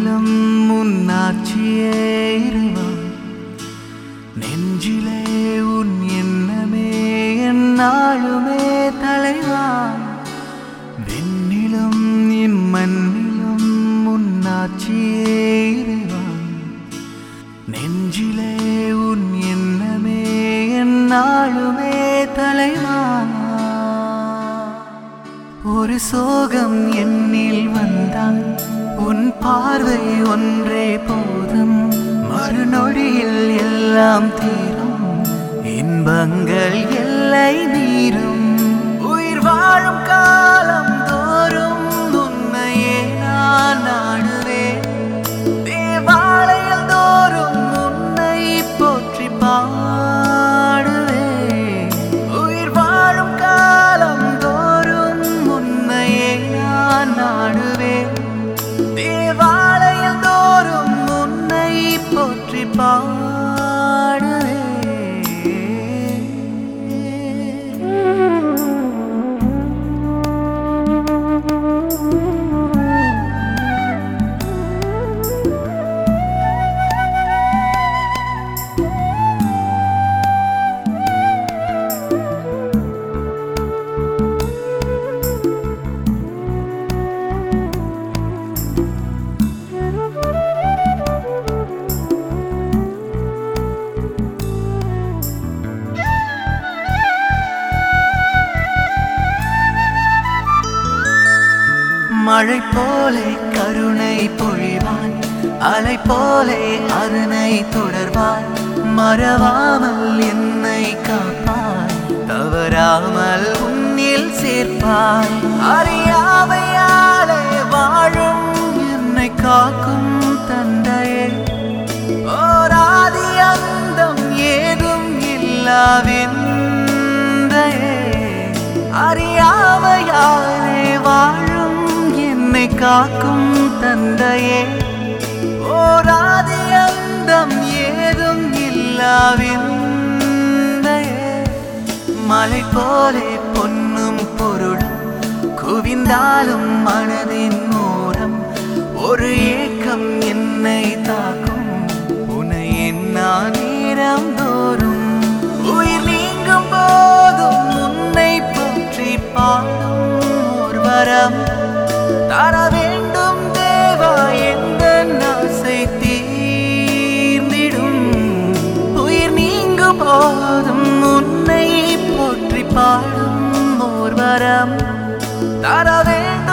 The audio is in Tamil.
விண்ணிலும் முன்னாட்சியே இறைவா நெஞ்சிலே உன் எண்ணமே என்னாலுமே தலைவா விண்ணிலும் இம்மண்ணிலும் முன்னாட்சியே இறைவா நெஞ்சிலே உன் எண்ணமே என்னாலுமே தலைவா ஒரு சோகம் என்னில் வந்தால் உன் பார்வை ஒன்றே போதும் மறுநொடியில் எல்லாம் தீரும் இன்பங்கள் எல்லை மீறும் உயிர் வாழும் காலம் தோறும் உன்னையே நான் நாடுவேன் தேவாலயம் தோறும் உன்னை போற்றி பாடுவேன் உயிர் வாழும் காலம் தோறும் உன்னையே நான் நாடுவேன் தேவாலயம் தோறும் உன்னை போற்றி பாடுவேன் மழை போலே கருணை பொழிவாய் அலை போலே அதனை தொடர்வாய் மறவாமல் என்னை காப்பாய் தவறாமல் உன்னில் சேர்ப்பாய் அறியாமையாலே வாழும் என்னை காக்கும் தந்தையே ஓராதி அந்தம் ஏதும் இல்லாவிந்தையே அறியாமையாலே வாழும் என்னை காக்கும் தந்தையே ஓராதி அந்தம் ஏதும் இல்லாவிந்தையே மலை போலே பொன்னும் பொருளும் குவிந்தாலும் மனதின் ஓரம் ஒரு ஏக்கம் என்னை தாக்கும் உனை என்னா நேரம் தோறும் உயிர் நீங்கும் போதும் உன்னை போற்றி பாடும் ஒரு வரம் தர வேண்டும் தேவா எந்த ஆசை தீர்ந்திடும் உயிர் நீங்கும் போதும் உன்னை போற்றி பாடும் ஓர் வரம் தர வேண்டும்